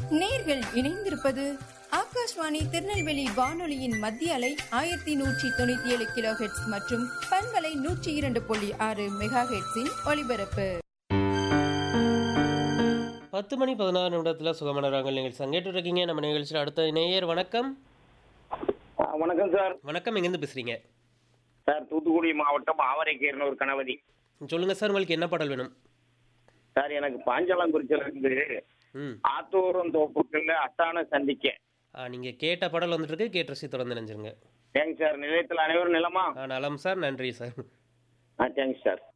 நேர்கள் இணைந்திருப்பது ஆகாஷ்வாணி திருநெல்வேலி வானொலியின் மத்திய அலை ஆயிரத்தி நூற்றி தொண்ணூத்தி ஏழு கிலோ ஹெட்ஸ் மற்றும் பண்பலை நூற்றி இரண்டு புள்ளி ஆறு மெகா ஹெட்ஸின் ஒலிபரப்பு பத்து மணி பதினாறு நிமிடத்தில் சுகமான ராகங்கள் நிகழ்ச்சி சங்கேட்டு இருக்கீங்க நம்ம நிகழ்ச்சியில் அடுத்த நேயர் வணக்கம் ஆ, வணக்கம் சார் வணக்கம் எங்கேருந்து பேசுகிறீங்க சார் தூத்துக்குடி மாவட்டம் ஆவரைக்கீரன் ஒரு கணவதி சொல்லுங்கள் சார் உங்களுக்கு என்ன பாடல் வேணும் சார் எனக்கு பாஞ்சாலங்குறிச்சியில இருந்து ம் ஆத்தூரம் தோப்புக்குள்ள அத்தான சந்திக்க நீங்கள் கேட்ட பாடல் வந்துட்டு இருக்கு கேட்டு ரசி தொடர்ந்து நினைச்சிருங்க தேங்க்ஸ் சார் நிலையத்தில் அனைவரும் நிலமா நலம் சார் நன்றி சார் ஆ தேங்க்ஸ் சார்